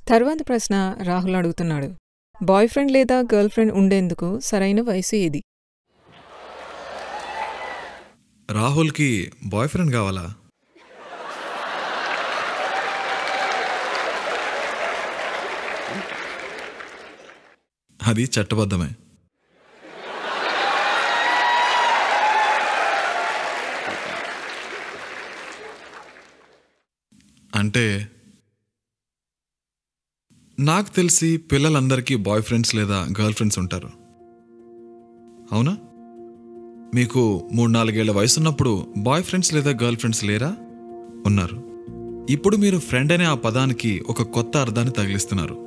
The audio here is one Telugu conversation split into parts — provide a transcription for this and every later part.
తర్వాత ప్రశ్న రాహుల్ అడుగుతున్నాడు బాయ్ ఫ్రెండ్ లేదా గర్ల్ ఫ్రెండ్ ఉండేందుకు సరైన వయసు ఏది రాహుల్కి బాయ్ ఫ్రెండ్ కావాలా అది చట్టబద్ధమే అంటే నాకు తెలిసి పిల్లలందరికీ బాయ్ ఫ్రెండ్స్ లేదా గర్ల్ ఫ్రెండ్స్ ఉంటారు అవునా మీకు మూడు నాలుగేళ్ల వయసున్నప్పుడు బాయ్ ఫ్రెండ్స్ లేదా గర్ల్ ఫ్రెండ్స్ లేరా ఉన్నారు ఇప్పుడు మీరు ఫ్రెండ్ అనే ఆ పదానికి ఒక కొత్త అర్థాన్ని తగిలిస్తున్నారు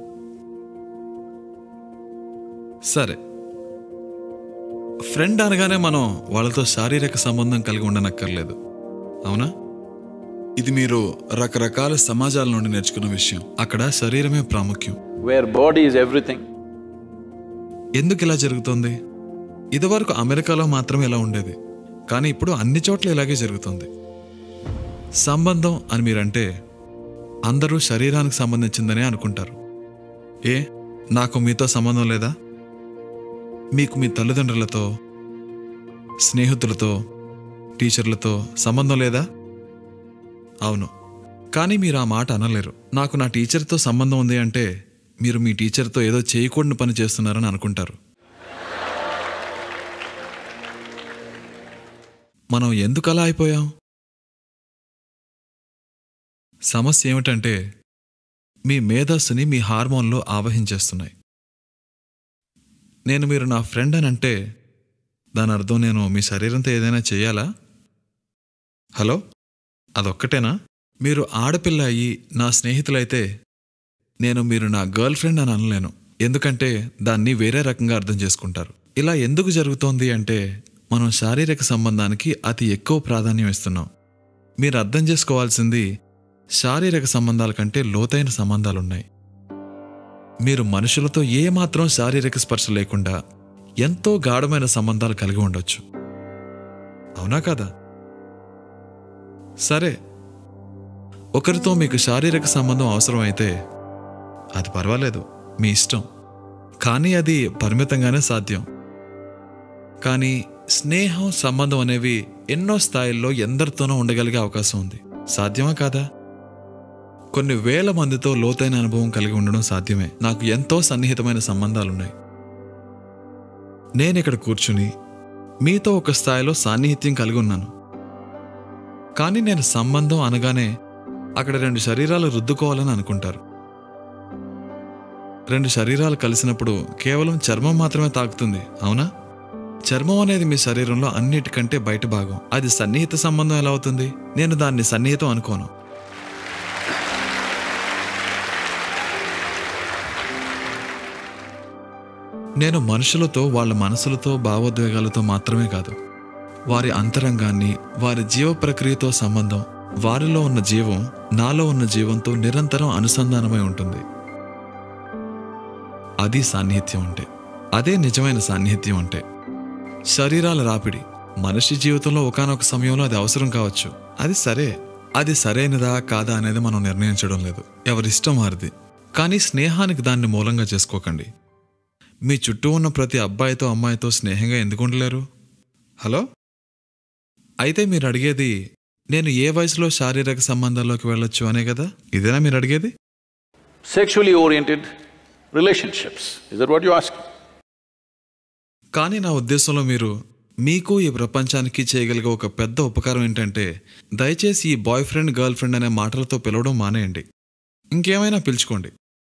సరే ఫ్రెండ్ అనగానే మనం వాళ్ళతో శారీరక సంబంధం కలిగి ఉండనక్కర్లేదు అవునా ఇది మీరు రకరకాల సమాజాల నుండి నేర్చుకున్న విషయం అక్కడ శరీరమే ప్రాముఖ్యం where body is everything. ఎందుకు ఇలా జరుగుతోంది ఇదివరకు అమెరికాలో మాత్రమే ఇలా ఉండేది కానీ ఇప్పుడు అన్ని చోట్ల ఇలాగే జరుగుతుంది సంబంధం అని మీరంటే అందరూ శరీరానికి సంబంధించిందనే అనుకుంటారు ఏ నాకు మీతో సంబంధం లేదా మీకు మీ తల్లిదండ్రులతో స్నేహితులతో టీచర్లతో సంబంధం లేదా అవును కానీ మీరు ఆ మాట అనలేరు నాకు నా టీచర్తో సంబంధం ఉంది అంటే మీరు మీ టీచర్తో ఏదో చేయకూడని పని చేస్తున్నారని అనుకుంటారు మనం ఎందుకు అలా అయిపోయాం సమస్య ఏమిటంటే మీ మేధస్సుని మీ హార్మోన్లు ఆవహించేస్తున్నాయి నేను మీరు నా ఫ్రెండ్ అని అంటే దాని అర్థం నేను మీ శరీరంతో ఏదైనా చేయాలా హలో అదొక్కటేనా మీరు ఆడపిల్ల అయ్యి నా స్నేహితులైతే నేను మీరు నా గర్ల్ ఫ్రెండ్ అని అనలేను ఎందుకంటే దాన్ని వేరే రకంగా అర్థం చేసుకుంటారు ఇలా ఎందుకు జరుగుతోంది అంటే మనం శారీరక సంబంధానికి అతి ఎక్కువ ప్రాధాన్యం ఇస్తున్నాం మీరు అర్థం చేసుకోవాల్సింది శారీరక సంబంధాల కంటే లోతైన సంబంధాలున్నాయి మీరు మనుషులతో ఏమాత్రం శారీరక స్పర్శ లేకుండా ఎంతో గాఢమైన సంబంధాలు కలిగి ఉండొచ్చు అవునా కదా సరే ఒకరితో మీకు శారీరక సంబంధం అవసరమైతే అది పర్వాలేదు మీ ఇష్టం కానీ అది పరిమితంగానే సాధ్యం కానీ స్నేహం సంబంధం అనేవి ఎన్నో స్థాయిల్లో ఎందరితోనో ఉండగలిగే అవకాశం ఉంది సాధ్యమా కాదా కొన్ని వేల మందితో లోతైన అనుభవం కలిగి ఉండడం సాధ్యమే నాకు ఎంతో సన్నిహితమైన సంబంధాలున్నాయి నేను ఇక్కడ కూర్చుని మీతో ఒక స్థాయిలో సాన్నిహిత్యం కలిగి ఉన్నాను కానీ నేను సంబంధం అనగానే అక్కడ రెండు శరీరాలు రుద్దుకోవాలని అనుకుంటారు రెండు శరీరాలు కలిసినప్పుడు కేవలం చర్మం మాత్రమే తాకుతుంది అవునా చర్మం అనేది మీ శరీరంలో అన్నిటికంటే బయట భాగం అది సన్నిహిత సంబంధం ఎలా అవుతుంది నేను దాన్ని సన్నిహితం అనుకోను నేను మనుషులతో వాళ్ళ మనసులతో భావోద్వేగాలతో మాత్రమే కాదు వారి అంతరంగాన్ని వారి జీవ ప్రక్రియతో సంబంధం వారిలో ఉన్న జీవం నాలో ఉన్న జీవంతో నిరంతరం అనుసంధానమై ఉంటుంది అది సాన్నిహిత్యం అంటే అదే నిజమైన సాన్నిహిత్యం అంటే శరీరాల రాపిడి మనిషి జీవితంలో ఒకానొక సమయంలో అది అవసరం కావచ్చు అది సరే అది సరైనదా కాదా అనేది మనం నిర్ణయించడం లేదు ఎవరిష్టం వారిది కానీ స్నేహానికి దాన్ని మూలంగా చేసుకోకండి మీ చుట్టూ ఉన్న ప్రతి అబ్బాయితో అమ్మాయితో స్నేహంగా ఎందుకు ఉండలేరు హలో అయితే మీరు అడిగేది నేను ఏ వయసులో శారీరక సంబంధాల్లోకి వెళ్ళొచ్చు అనే కదా ఇదేనా మీరు అడిగేది Sexually oriented relationships, is that what you ask? కానీ నా ఉద్దేశంలో మీరు మీకు ఈ ప్రపంచానికి చేయగలిగే ఒక పెద్ద ఉపకారం ఏంటంటే దయచేసి ఈ బాయ్ ఫ్రెండ్ గర్ల్ ఫ్రెండ్ అనే మాటలతో పిలవడం మానేయండి ఇంకేమైనా పిలుచుకోండి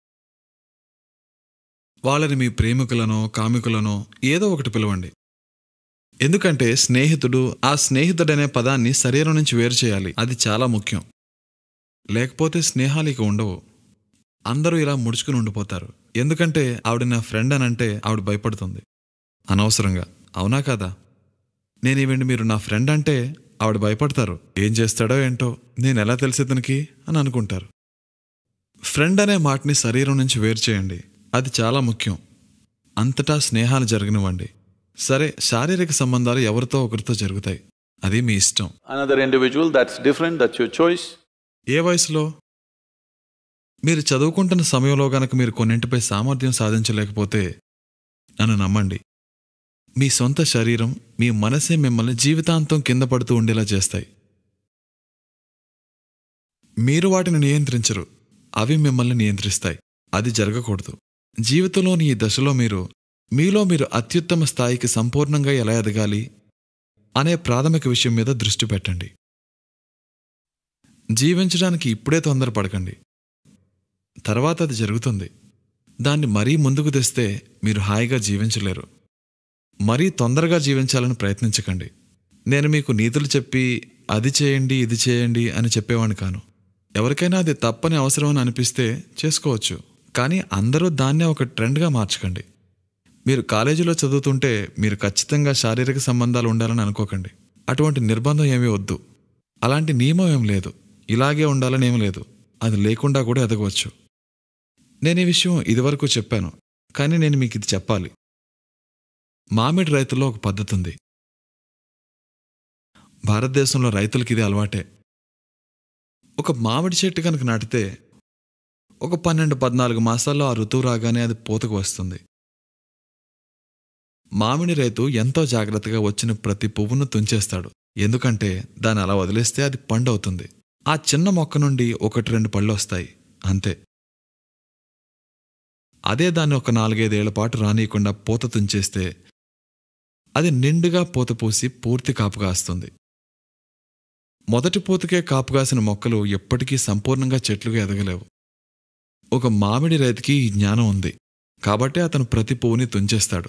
వాళ్ళని మీ ప్రేమికులనో కామికులనో ఏదో ఒకటి పిలవండి ఎందుకంటే స్నేహితుడు ఆ స్నేహితుడనే పదాన్ని శరీరం నుంచి వేరు చేయాలి అది చాలా ముఖ్యం లేకపోతే స్నేహాలు ఇక ఉండవు అందరూ ఇలా ముడుచుకుని ఉండిపోతారు ఎందుకంటే ఆవిడ నా ఫ్రెండ్ అని అంటే ఆవిడ భయపడుతుంది అనవసరంగా అవునా కాదా నేను ఈవెండి మీరు నా ఫ్రెండ్ అంటే ఆవిడ భయపడతారు ఏం చేస్తాడో ఏంటో నేను ఎలా తెలిసి ఇతనికి అని అనుకుంటారు ఫ్రెండ్ అనే మాటని శరీరం నుంచి వేరు చేయండి అది చాలా ముఖ్యం అంతటా స్నేహాలు జరగనివ్వండి సరే శారీరక సంబంధాలు ఎవరితో ఒకరితో జరుగుతాయి అది మీ ఇష్టం Another individual, that's different, that's your choice. ఏ వయసులో మీరు చదువుకుంటున్న సమయంలో గనక మీరు కొన్నింటిపై సామర్థ్యం సాధించలేకపోతే నన్ను నమ్మండి మీ సొంత శరీరం మీ మనసే మిమ్మల్ని జీవితాంతం కింద పడుతూ ఉండేలా చేస్తాయి మీరు వాటిని నియంత్రించరు అవి మిమ్మల్ని నియంత్రిస్తాయి అది జరగకూడదు జీవితంలోని ఈ దశలో మీరు మీలో మీరు అత్యుత్తమ స్థాయికి సంపూర్ణంగా ఎలా ఎదగాలి అనే ప్రాథమిక విషయం మీద దృష్టి పెట్టండి జీవించడానికి ఇప్పుడే తొందరపడకండి తర్వాత అది జరుగుతుంది దాన్ని మరీ ముందుకు తెస్తే మీరు హాయిగా జీవించలేరు మరీ తొందరగా జీవించాలని ప్రయత్నించకండి నేను మీకు నీతులు చెప్పి అది చేయండి ఇది చేయండి అని చెప్పేవాడిని కాను ఎవరికైనా అది తప్పని అవసరమని అనిపిస్తే చేసుకోవచ్చు కానీ అందరూ దాన్నే ఒక ట్రెండ్గా మార్చకండి మీరు కాలేజీలో చదువుతుంటే మీరు ఖచ్చితంగా శారీరక సంబంధాలు ఉండాలని అనుకోకండి అటువంటి నిర్బంధం ఏమీ వద్దు అలాంటి నియమం ఏం లేదు ఇలాగే ఉండాలని ఏం లేదు అది లేకుండా కూడా ఎదగవచ్చు నేను ఈ విషయం ఇదివరకు చెప్పాను కానీ నేను మీకు ఇది చెప్పాలి మామిడి రైతుల్లో ఒక పద్ధతి ఉంది భారతదేశంలో రైతులకి ఇది అలవాటే ఒక మామిడి చెట్టు కనుక నాటితే ఒక పన్నెండు పద్నాలుగు మాసాల్లో ఆ ఋతువు రాగానే అది పూతకు వస్తుంది మామిడి రైతు ఎంతో జాగ్రత్తగా వచ్చిన ప్రతి పువ్వును తుంచేస్తాడు ఎందుకంటే దాన్ని అలా వదిలేస్తే అది పండు అవుతుంది ఆ చిన్న మొక్క నుండి ఒకటి రెండు పళ్ళు వస్తాయి అంతే అదే దాన్ని ఒక నాలుగైదేళ్ల పాటు రానియకుండా పూత తుంచేస్తే అది నిండుగా పూత పూసి పూర్తి కాపు కాస్తుంది మొదటి పూతకే కాపు కాసిన మొక్కలు ఎప్పటికీ సంపూర్ణంగా చెట్లుగా ఎదగలేవు ఒక మామిడి రైతుకి ఈ జ్ఞానం ఉంది కాబట్టి అతను ప్రతి పువ్వుని తుంచేస్తాడు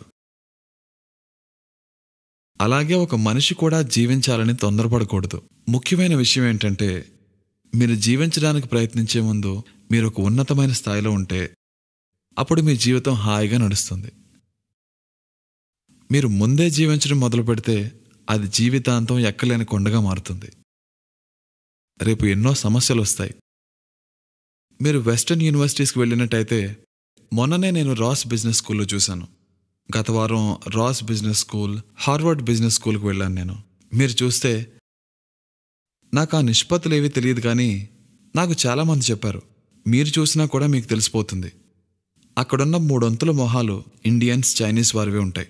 అలాగే ఒక మనిషి కూడా జీవించాలని తొందరపడకూడదు ముఖ్యమైన విషయం ఏంటంటే మీరు జీవించడానికి ప్రయత్నించే ముందు మీరు ఒక ఉన్నతమైన స్థాయిలో ఉంటే అప్పుడు మీ జీవితం హాయిగా నడుస్తుంది మీరు ముందే జీవించడం మొదలు పెడితే అది జీవితాంతం ఎక్కలేని కొండగా మారుతుంది రేపు ఎన్నో సమస్యలు వస్తాయి మీరు వెస్టర్న్ యూనివర్సిటీస్కి వెళ్ళినట్టయితే మొన్ననే నేను రాస్ బిజినెస్ స్కూల్లో చూశాను గత వారం Ross business school Harvard business స్కూల్కి వెళ్ళాను నేను మీరు చూస్తే నాకు ఆ నిష్పత్తులు ఏవీ తెలియదు కానీ నాకు చాలామంది చెప్పారు మీరు చూసినా కూడా మీకు తెలిసిపోతుంది అక్కడున్న మూడొంతుల మొహాలు ఇండియన్స్ చైనీస్ వారివే ఉంటాయి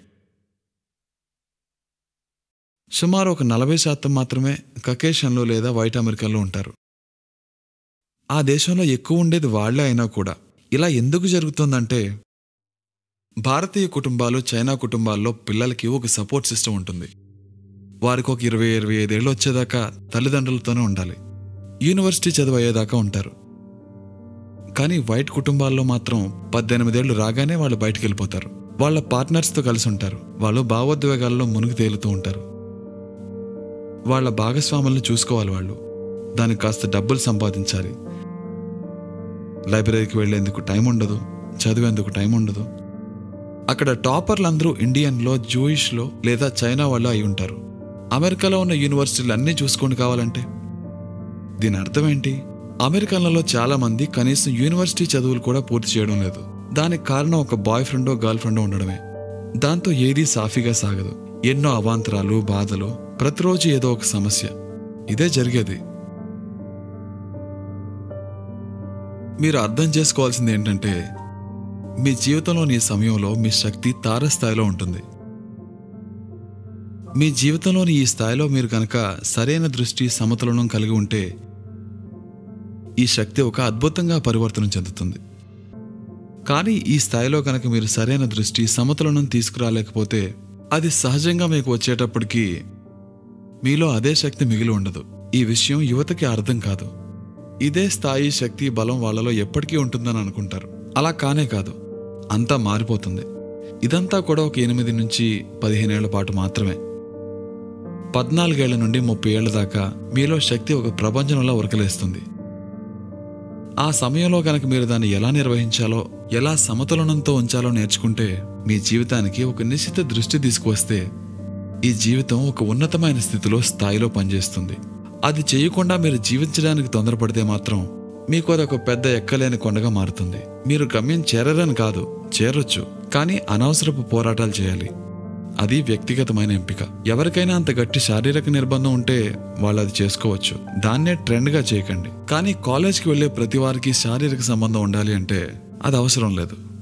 సుమారు ఒక నలభై శాతం మాత్రమే కకేషన్లో లేదా వైట్ అమెరికన్లో ఉంటారు ఆ దేశంలో ఎక్కువ ఉండేది వాళ్లే అయినా కూడా ఇలా ఎందుకు జరుగుతుందంటే భారతీయ కుటుంబాలు చైనా కుటుంబాల్లో పిల్లలకి ఒక సపోర్ట్ సిస్టమ్ ఉంటుంది వారికి ఒక ఇరవై ఇరవై ఐదేళ్ళు వచ్చేదాకా తల్లిదండ్రులతోనే ఉండాలి యూనివర్సిటీ చదువు అయ్యేదాకా ఉంటారు కానీ వైట్ కుటుంబాల్లో మాత్రం పద్దెనిమిదేళ్లు రాగానే వాళ్ళు బయటికి వెళ్ళిపోతారు వాళ్ళ పార్ట్నర్స్తో కలిసి ఉంటారు వాళ్ళు భావోద్వేగాల్లో మునిగి తేలుతూ ఉంటారు వాళ్ళ భాగస్వాములను చూసుకోవాలి వాళ్ళు దానికి కాస్త డబ్బులు సంపాదించాలి లైబ్రరీకి వెళ్లేందుకు టైం ఉండదు చదివేందుకు టైం ఉండదు అక్కడ టాపర్లందరూ ఇండియన్లో జూయిష్లో లేదా చైనా వాళ్ళు అయి ఉంటారు అమెరికాలో ఉన్న యూనివర్సిటీలు అన్నీ చూసుకొని కావాలంటే దీని అర్థం ఏంటి అమెరికన్లలో చాలా మంది కనీసం యూనివర్సిటీ చదువులు కూడా పూర్తి చేయడం లేదు దానికి కారణం ఒక బాయ్ ఫ్రెండో గర్ల్ ఫ్రెండో ఉండడమే దాంతో ఏదీ సాఫీగా సాగదు ఎన్నో అవాంతరాలు బాధలు ప్రతిరోజు ఏదో ఒక సమస్య ఇదే జరిగేది మీరు అర్థం చేసుకోవాల్సింది ఏంటంటే మీ జీవితంలోని ఈ సమయంలో మీ శక్తి తారస్థాయిలో ఉంటుంది మీ జీవితంలోని ఈ స్థాయిలో మీరు కనుక సరైన దృష్టి సమతులనం కలిగి ఉంటే ఈ శక్తి ఒక అద్భుతంగా పరివర్తన చెందుతుంది కానీ ఈ స్థాయిలో కనుక మీరు సరైన దృష్టి సమతులనం తీసుకురాలేకపోతే అది సహజంగా మీకు వచ్చేటప్పటికి మీలో అదే శక్తి మిగిలి ఉండదు ఈ విషయం యువతకి అర్థం కాదు ఇదే స్థాయి శక్తి బలం వాళ్ళలో ఎప్పటికీ ఉంటుందని అనుకుంటారు అలా కానే కాదు అంతా మారిపోతుంది ఇదంతా కూడా ఒక ఎనిమిది నుంచి పదిహేనేళ్ల పాటు మాత్రమే పద్నాలుగేళ్ల నుండి ముప్పై ఏళ్ల దాకా మీలో శక్తి ఒక ప్రపంచంలో ఉరకలేస్తుంది ఆ సమయంలో కనుక మీరు దాన్ని ఎలా నిర్వహించాలో ఎలా సమతులనంతో ఉంచాలో నేర్చుకుంటే మీ జీవితానికి ఒక నిశ్చిత దృష్టి తీసుకువస్తే ఈ జీవితం ఒక ఉన్నతమైన స్థితిలో స్థాయిలో పనిచేస్తుంది అది చేయకుండా మీరు జీవించడానికి తొందరపడితే మాత్రం మీకు అదొక పెద్ద ఎక్కలేని కొండగా మారుతుంది మీరు గమ్యం చేరరని కాదు చేరొచ్చు కానీ అనవసరపు పోరాటాలు చేయాలి అది వ్యక్తిగతమైన ఎంపిక ఎవరికైనా అంత గట్టి శారీరక నిర్బంధం ఉంటే వాళ్ళు అది చేసుకోవచ్చు దాన్నే ట్రెండ్గా చేయకండి కానీ కాలేజ్కి వెళ్ళే ప్రతి వారికి శారీరక సంబంధం ఉండాలి అంటే అది అవసరం లేదు